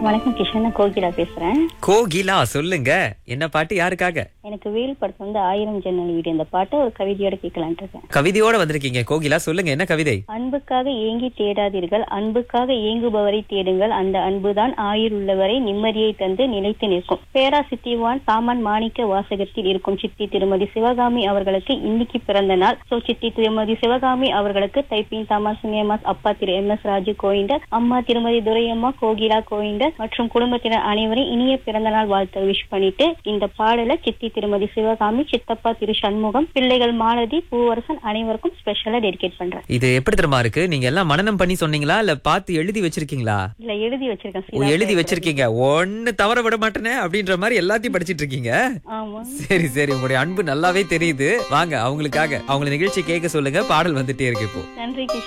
வணக்கம் கிஷன் நான் கோகிலா பேசுறேன் கோகிலா சொல்லுங்க என்ன பாட்டு யாருக்காக எனக்கு வேல் படத்துல வந்து ஆயிரம் ஜன்னல் வீடு இந்த பாட்டை ஒரு கவிதையோட கேட்கலான்ட்டு இருக்கேன் கவிதையோட வந்திருக்கீங்க கோகிலா சொல்லுங்க என்ன கவிதை அன்புக்காக ஏங்கி தேடாதீர்கள் அன்புக்காக ஏங்குபவரை தேடுங்கள் அந்த அன்புதான் ஆயுள் உள்ளவரை நிம்மதியை தந்து நிலைத்து நிற்கும் பேரா சித்திவான் சாமான் மாணிக்க வாசகத்தில் இருக்கும் சித்தி திருமதி சிவகாமி அவர்களுக்கு இன்னைக்கு பிறந்த நாள் சோ சித்தி திருமதி சிவகாமி அவர்களுக்கு தைப்பின் தாமா சினியமாஸ் அப்பா திரு எம் எஸ் ராஜு கோயிண்டர் அம்மா திருமதி துரையம்மா கோகிலா கோயிண்டர் மற்றும் குடும்பத்தினர் அனைவரும் இனிய பிறந்த நாள் வாழ்த்து விஷ் பண்ணிட்டு இந்த பாடல சித்தி திருமதி சிவகாமி சித்தப்பா திரு சண்முகம் பிள்ளைகள் மாலதி பூவரசன் அனைவருக்கும் ஸ்பெஷலா டெடிகேட் பண்றேன் இது எப்படி தெரியுமா இருக்கு நீங்க எல்லாம் மனனம் பண்ணி சொன்னீங்களா இல்ல பார்த்து எழுதி வச்சிருக்கீங்களா இல்ல எழுதி வச்சிருக்கேன் ஓ, சீதா எழுதி பேப்பர்ல. வச்சிருக்கீங்க ஒண்ணு தவற விட மாட்டேனே அப்படின்ற மாதிரி எல்லாத்தையும் படிச்சிட்டு இருக்கீங்க ஆமா சரி சரி உங்களுடைய அன்பு நல்லாவே தெரியுது வாங்க அவங்களுக்காக அவங்கள நிகழ்ச்சி கேட்க சொல்லுங்க பாடல் வந்துட்டே இருக்கு இப்போ நன்றி கிஷன்